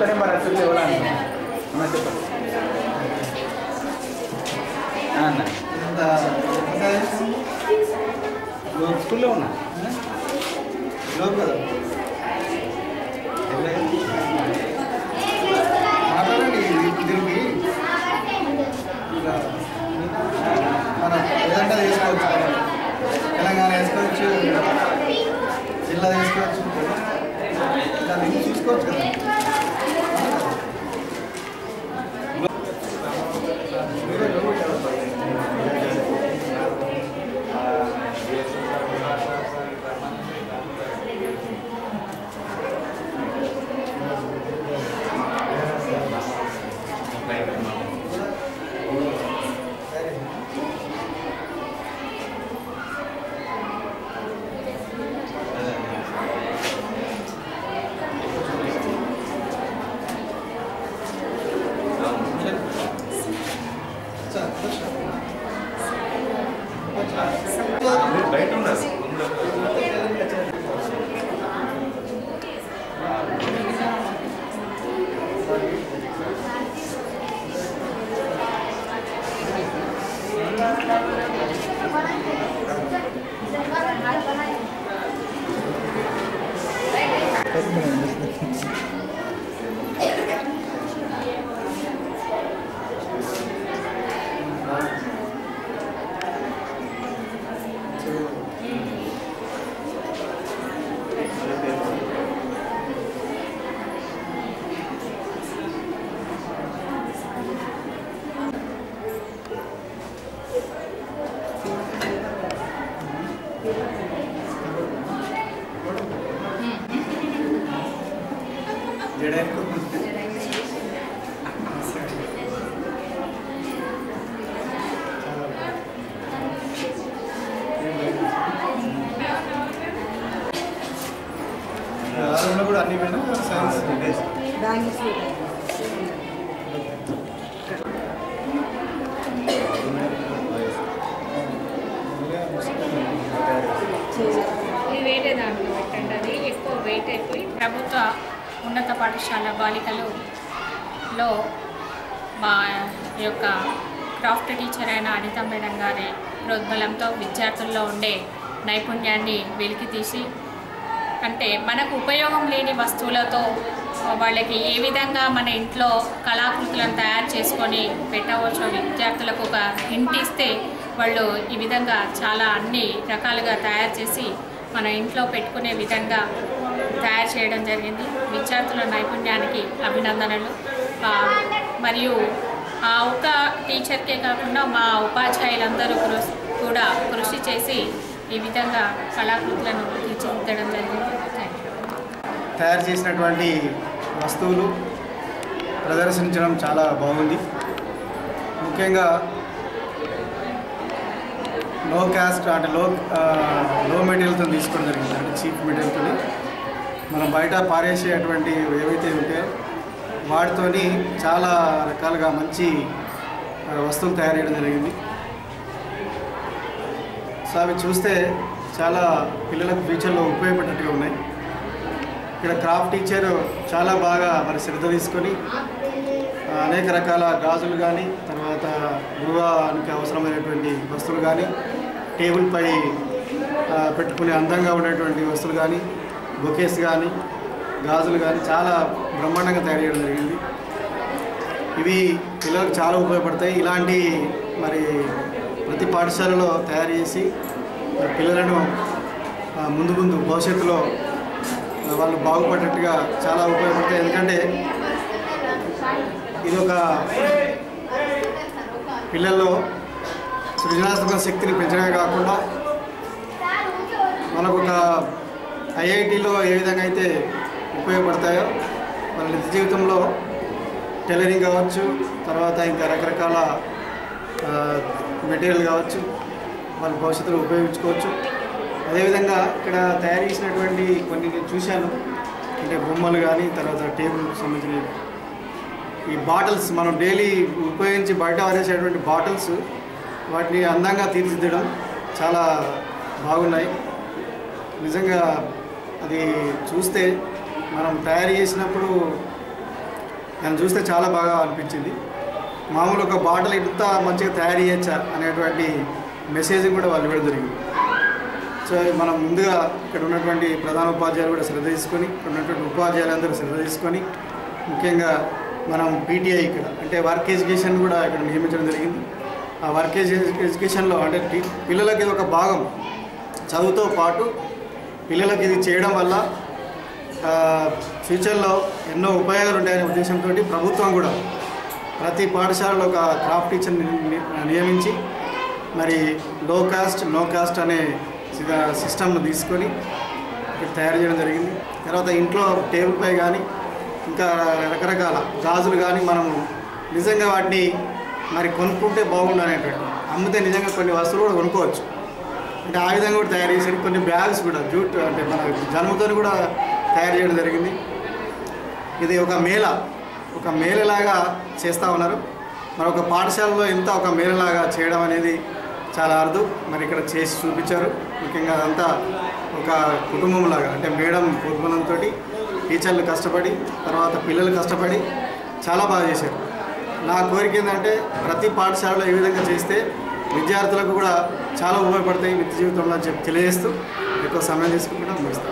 ఒక్కడే మరి అసలు ఇవ్వాలని అన్న చెప్పండి ఆ, అన్న నువ్వు స్కూల్లో ఉన్నా లోపు కదా మాట్లాడండి దీనికి దీనికి ఇలా మనం ఏదంటే అది వేసుకోవచ్చు తెలంగాణ వేసుకోవచ్చు జిల్లా వేసుకోవచ్చు ఇలా దీన్ని చూసుకోవచ్చు కదా బయట ఉన్నారు ఆరులో కూడా అన్ని పోయినా సైన్స్ ఈ వేరే దాంట్లో పెట్టండి అది ఎక్కువ వెయిట్ అయిపోయి ప్రభుత్వ ఉన్నత పాఠశాల బాలికలు లో మా యొక్క క్రాఫ్ట్ టీచర్ అయిన అనిత మేడం గారి ప్రోద్బలంతో విద్యార్థుల్లో ఉండే నైపుణ్యాన్ని వెలికి తీసి అంటే మనకు ఉపయోగం లేని వస్తువులతో వాళ్ళకి ఏ విధంగా మన ఇంట్లో కళాకృతులను తయారు చేసుకొని పెట్టవచ్చో విద్యార్థులకు ఒక హింట్ ఇస్తే వాళ్ళు ఈ విధంగా చాలా అన్ని రకాలుగా తయారు చేసి మన ఇంట్లో పెట్టుకునే విధంగా తయారు చేయడం జరిగింది విద్యార్థుల నైపుణ్యానికి అభినందనలు ఆ, మరియు ఆ ఒక్క టీచర్కే కాకుండా మా ఉపాధ్యాయులందరూ కృషి కూడా కృషి చేసి ఈ విధంగా కళాకృతులను తీర్చిదిద్దడం జరిగింది థ్యాంక్ యూ తయారు చేసినటువంటి వస్తువులు ప్రదర్శించడం చాలా బాగుంది ముఖ్యంగా లో క్యాస్ట్ అంటే లో లో మెటీరియల్తో తీసుకోవడం జరిగింది అంటే చీప్ మెటీరియల్తో మనం బయట పారేసేటువంటి ఏవైతే ఉంటాయో వాటితోని చాలా రకాలుగా మంచి ఆ, వస్తువులు తయారు చేయడం జరిగింది సో అవి చూస్తే చాలా పిల్లలకు ఫ్యూచర్లో ఉపయోగపడేట్టుగా ఉన్నాయి ఇక్కడ క్రాఫ్ట్ టీచర్ చాలా బాగా మరి శ్రద్ధ తీసుకొని ఆ, అనేక రకాల గాజులు కానీ తర్వాత గృహానికి అవసరమైనటువంటి వస్తువులు కానీ టేబుల్పై ఆ, పెట్టుకునే అందంగా ఉండేటువంటి వస్తువులు కానీ బొకేస్ కానీ గాజులు కానీ చాలా బ్రహ్మాండంగా తయారు చేయడం జరిగింది ఇవి పిల్లలకు చాలా ఉపయోగపడతాయి ఇలాంటి మరి ప్రతి పాఠశాలలో తయారు చేసి మరి పిల్లలను ఆ, ముందు ముందు భవిష్యత్తులో ఆ, వాళ్ళు బాగుపడేట్టుగా చాలా ఉపయోగపడతాయి ఎందుకంటే ఇది ఒక పిల్లల్లో సృజనాత్మక శక్తిని పెంచడమే కాకుండా మనకు ఒక ఐఐటిలో ఏ విధంగా అయితే ఉపయోగపడతాయో వాళ్ళ నిజ జీవితంలో టైలరింగ్ కావచ్చు తర్వాత ఇంకా రకరకాల మెటీరియల్ కావచ్చు వాళ్ళ భవిష్యత్తులో ఉపయోగించుకోవచ్చు అదేవిధంగా ఇక్కడ తయారు చేసినటువంటి కొన్ని నేను చూశాను అంటే బొమ్మలు కానీ తర్వాత టేబుల్కి సంబంధించిన ఈ బాటిల్స్ మనం డైలీ ఉపయోగించి బయట వారేసేటువంటి బాటిల్స్ వాటిని అందంగా తీర్చిదిద్దడం చాలా బాగున్నాయి నిజంగా అది చూస్తే మనం తయారు చేసినప్పుడు దాన్ని చూస్తే చాలా బాగా అనిపించింది మామూలు ఒక బాటిల్ ఇంత మంచిగా తయారు చేయొచ్చా అనేటువంటి మెసేజ్ కూడా వాళ్ళు ఇవ్వడం జరిగింది సో మనం ముందుగా ఇక్కడ ఉన్నటువంటి ప్రధాన ఉపాధ్యాయులు కూడా శ్రద్ధ తీసుకొని ఇక్కడ ఉన్నటువంటి ఉపాధ్యాయులందరూ శ్రద్ధ తీసుకొని ముఖ్యంగా మనం పీటీఐ ఇక్కడ అంటే వర్క్ ఎడ్యుకేషన్ కూడా ఇక్కడ నియమించడం జరిగింది ఆ వర్క్ ఎడ్యు- ఎడ్యుకేషన్లో అంటే టీ- పిల్లలకి ఇది ఒక భాగం చదువుతో పాటు పిల్లలకి ఇది చేయడం వల్ల ఆ, ఫ్యూచర్లో ఎన్నో ఉపయోగాలు ఉంటాయనే ఉద్దేశంతో ప్రభుత్వం కూడా ప్రతి పాఠశాలలో ఒక క్రాఫ్ట్ టీచర్ని ని- నియమించి మరి లో కాస్ట్ నో కాస్ట్ అనే సిద- సిస్టమ్ను తీసుకొని ఇక్కడ తయారు చేయడం జరిగింది తర్వాత ఇంట్లో టేబుల్ పై కానీ ఇంకా రకరకాల గాజులు కానీ మనము నిజంగా వాటిని మరి కొనుక్కుంటే బాగుండు అనేటువంటి అమ్మితే నిజంగా కొన్ని వస్తువులు కూడా కొనుక్కోవచ్చు అంటే ఆ విధంగా కూడా తయారు చేసి కొన్ని బ్యాగ్స్ కూడా జూట్ అంటే మన జన్మతో కూడా తయారు చేయడం జరిగింది ఇది ఒక మేళ ఒక మేళలాగా చేస్తూ ఉన్నారు మరి ఒక పాఠశాలలో ఇంత ఒక మేళలాగా చేయడం అనేది చాలా అరుదు మరి ఇక్కడ చేసి చూపించారు ముఖ్యంగా అదంతా ఒక కుటుంబంలాగా అంటే మేడం కుటుంబంతో టీచర్లు కష్టపడి తర్వాత పిల్లలు కష్టపడి చాలా బాగా చేశారు నా కోరిక ఏంటంటే ప్రతి పాఠశాలలో ఈ విధంగా చేస్తే విద్యార్థులకు కూడా చాలా ఉపయోగపడతాయి నిత్య జీవితంలో అని చెప్పి తెలియజేస్తూ ఎక్కువ సమయం తీసుకుంటూ ముగిస్తాను